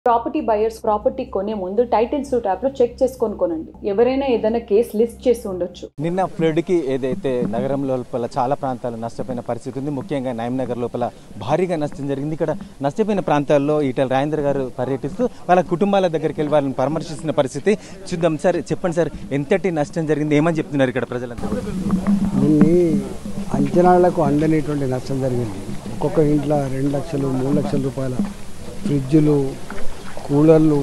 Property buyers property కొనే ముందు title suit app లో చెక్ చేసుకొని కొనండి ఎవరైనా ఏదైనా కేసు లిస్ట్ చేసి ఉండొచ్చు నిన్న ఫ్లడ్కి ఏదైతే నగరం లోపల చాలా ప్రాంతాలు నష్టపోయిన పరిస్థితి ఉంది ముఖ్యంగా నగర్ లోపల భారీగా నష్టం జరిగింది ఇక్కడ నష్టపోయిన ప్రాంతాల్లో ఈటల రాజేంద్ర గారు పర్యటిస్తూ వాళ్ళ కుటుంబాల దగ్గరికి వెళ్ళి వాళ్ళని పరామర్శిస్తున్న పరిస్థితి చూద్దాం సార్ చెప్పండి సార్ ఎంతటి నష్టం జరిగింది ఏమని చెప్తున్నారు ఇక్కడ ప్రజలంతా దీన్ని అంచనాలకు అందనేటువంటి నష్టం జరిగింది ఒక్కొక్క ఇంట్లో రెండు లక్షలు మూడు లక్షల రూపాయల ఫ్రిడ్జులు కూలర్లు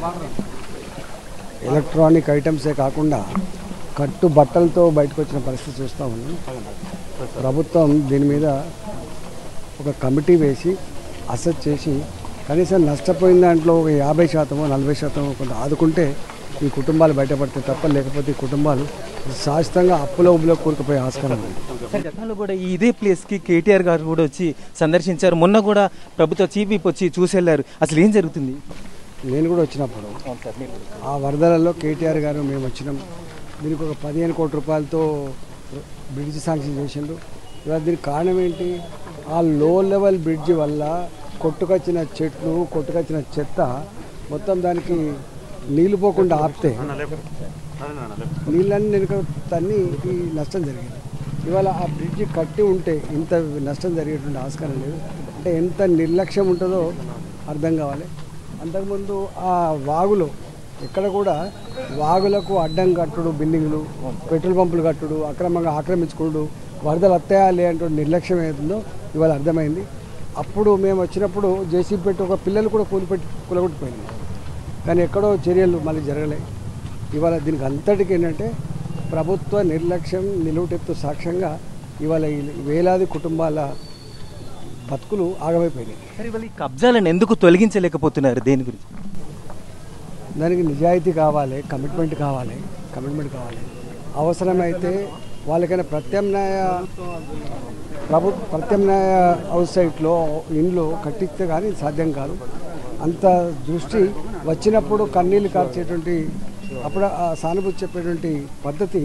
ఎలక్ట్రానిక్ ఐటమ్సే కాకుండా కట్టు బట్టలతో బయటకు వచ్చిన పరిస్థితి చూస్తూ ఉన్నాం ప్రభుత్వం దీని మీద ఒక కమిటీ వేసి అసెస్ చేసి కనీసం నష్టపోయిన దాంట్లో ఒక యాభై శాతమో నలభై శాతమో కొంత ఆదుకుంటే ఈ కుటుంబాలు బయటపడితే తప్ప లేకపోతే ఈ కుటుంబాలు శాశ్వతంగా అప్పులో ఉబ్బులో కూరుకుపోయే ఆస్కారం ఉంది సార్ గతంలో కూడా ఈ ఇదే ప్లేస్కి కేటీఆర్ గారు కూడా వచ్చి సందర్శించారు మొన్న కూడా ప్రభుత్వ చీఫ్ విప్ వచ్చి చూసి వెళ్ళారు అసలు ఏం జరుగుతుంది నేను కూడా వచ్చినప్పుడు అవును సార్ మీరు ఆ వరదలలో కేటీఆర్ గారు మేము వచ్చినాం దీనికి ఒక పదిహేను కోట్ల రూపాయలతో బ్రిడ్జ్ శాంక్షన్ చేసిండు ఇవాళ దీనికి కారణం ఏంటి ఆ లో లెవెల్ బ్రిడ్జ్ వల్ల కొట్టుకొచ్చిన చెట్లు కొట్టుకొచ్చిన చెత్త మొత్తం దానికి నీళ్లు పోకుండా ఆపితే నీళ్ళన్నీ వెనుక తన్ని ఈ నష్టం జరిగింది ఇవాళ ఆ బ్రిడ్జ్ కట్టి ఉంటే ఇంత నష్టం జరిగేటువంటి ఆస్కారం లేదు అంటే ఎంత నిర్లక్ష్యం ఉంటుందో అర్థం కావాలి అంతకుముందు ఆ వాగులో ఎక్కడ కూడా వాగులకు అడ్డం కట్టుడు బిల్డింగ్లు పెట్రోల్ పంపులు కట్టుడు అక్రమంగా ఆక్రమించుకుడు వరదలు వస్తాయా లేదంటే నిర్లక్ష్యం ఏతుందో ఇవాళ అర్థమైంది అప్పుడు మేము వచ్చినప్పుడు జేసీబీ పెట్టి ఒక పిల్లలు కూడా కూలిపెట్టి కూలగొట్టిపోయింది కానీ ఎక్కడో చర్యలు మళ్ళీ జరగలే ఇవాళ దీనికి అంతటికి ఏంటంటే ప్రభుత్వ నిర్లక్ష్యం నిలువుటెత్తు సాక్ష్యంగా ఇవాళ ఈ వేలాది కుటుంబాల బతుకులు ఆగమైపోయినాయి సార్ ఇవాళ ఈ కబ్జాలను ఎందుకు తొలగించలేకపోతున్నారు దేని గురించి దానికి నిజాయితీ కావాలి కమిట్మెంట్ కావాలి కమిట్మెంట్ కావాలి అవసరమైతే వాళ్ళకైనా ప్రత్యామ్నాయ ప్రభు ప్రత్యామ్నాయ హౌస్ సైట్లో ఇండ్లు కట్టిస్తే కానీ సాధ్యం కాదు అంత దృష్టి వచ్చినప్పుడు కన్నీళ్ళు కార్చేటువంటి అప్పుడు ఆ సానుభూతి చెప్పేటువంటి పద్ధతి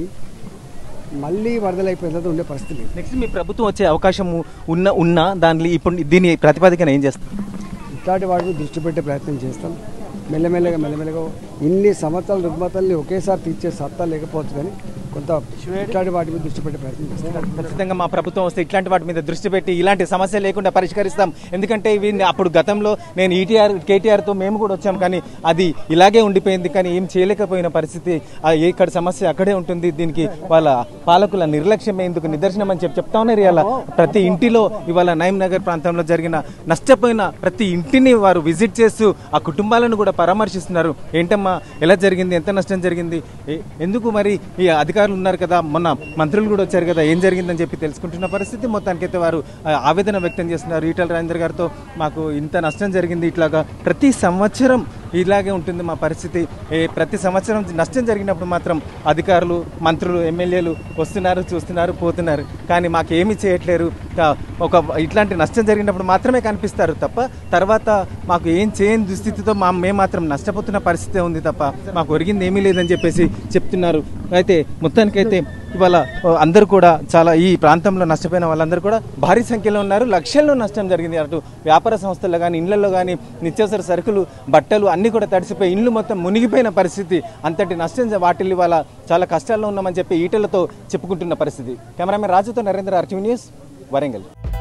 మళ్ళీ వరదలైపోయిన తర్వాత ఉండే పరిస్థితి లేదు. నెక్స్ట్ మీ ప్రభుత్వం వచ్చే అవకాశం ఉన్న ఉన్నా దాని ఇప్పుడు దీని ప్రతిపాదికన ఏం చేస్తారు ఇట్లాంటి వాటి మీద దృష్టి పెట్టే ప్రయత్నం చేస్తాం మెల్లమెల్లగా మెల్లమెల్లగా ఇన్ని సంవత్సరాల రుగ్మతల్ని ఒకేసారి తీర్చే సత్తా లేకపోవచ్చు కానీ కొంత ఇట్లాంటి వాటి మీద దృష్టి పెట్టే ప్రయత్నం చేస్తాం ఖచ్చితంగా మా ప్రభుత్వం వస్తే ఇట్లాంటి వాటి మీద దృష్టి పెట్టి ఇలాంటి సమస్య లేకుండా పరిష్కరిస్తాం ఎందుకంటే ఇవి అప్పుడు గతంలో నేను ఈటీఆర్ కేటీఆర్తో మేము కూడా వచ్చాం కానీ అది ఇలాగే ఉండిపోయింది కానీ ఏం చేయలేకపోయిన పరిస్థితి ఆ ఇక్కడ సమస్య అక్కడే ఉంటుంది దీనికి వాళ్ళ పాలకుల నిర్లక్ష్యం ఎందుకు నిదర్శనం అని చెప్పి చెప్తా ఉన్నారు ఇవాళ ప్రతి ఇంటిలో ఇవాళ నయం నగర్ ప్రాంతంలో జరిగిన నష్టపోయిన ప్రతి ఇంటిని వారు విజిట్ చేస్తూ ఆ కుటుంబాలను కూడా పరామర్శిస్తున్నారు ఏంటమ్మా ఎలా జరిగింది ఎంత నష్టం జరిగింది ఏ- ఎందుకు మరి ఈ అధికారులు ఉన్నారు కదా మొన్న మంత్రులు కూడా వచ్చారు కదా ఏం జరిగిందని చెప్పి తెలుసుకుంటున్న పరిస్థితి మొత్తానికైతే వారు ఆ, ఆవేదన వ్యక్తం చేస్తున్నారు ఈటల రాజేందర్ గారితో మాకు ఇంత నష్టం జరిగింది ఇట్లాగా ప్రతి సంవత్సరం ఇలాగే ఉంటుంది మా పరిస్థితి ఏ ప్రతి సంవత్సరం నష్టం జరిగినప్పుడు మాత్రం అధికారులు మంత్రులు ఎమ్మెల్యేలు వస్తున్నారు చూస్తున్నారు పోతున్నారు కానీ మాకు ఏమీ చేయట్లేరు కా- ఒక ఇట్లాంటి నష్టం జరిగినప్పుడు మాత్రమే కనిపిస్తారు తప్ప తర్వాత మాకు ఏం చేయని దుస్థితితో మా మేము మాత్రం నష్టపోతున్న పరిస్థితి ఉంది తప్ప మాకు ఒరిగింది ఏమీ లేదని చెప్పేసి చెప్తున్నారు అయితే మొత్తానికైతే ఇవాళ ఓ, అందరూ కూడా చాలా ఈ ప్రాంతంలో నష్టపోయిన వాళ్ళందరూ కూడా భారీ సంఖ్యలో ఉన్నారు లక్షల్లో నష్టం జరిగింది అటు వ్యాపార సంస్థల్లో కానీ ఇళ్లలో కానీ నిత్యావసర సరుకులు బట్టలు అన్నీ కూడా తడిసిపోయి ఇండ్లు మొత్తం మునిగిపోయిన పరిస్థితి అంతటి నష్టం వాటిల్లి వాళ్ళ చాలా కష్టాల్లో ఉన్నామని చెప్పి ఈటలతో చెప్పుకుంటున్న పరిస్థితి కెమెరామెన్ రాజుతో నరేంద్ర ఆర్టీవీ న్యూస్ వరంగల్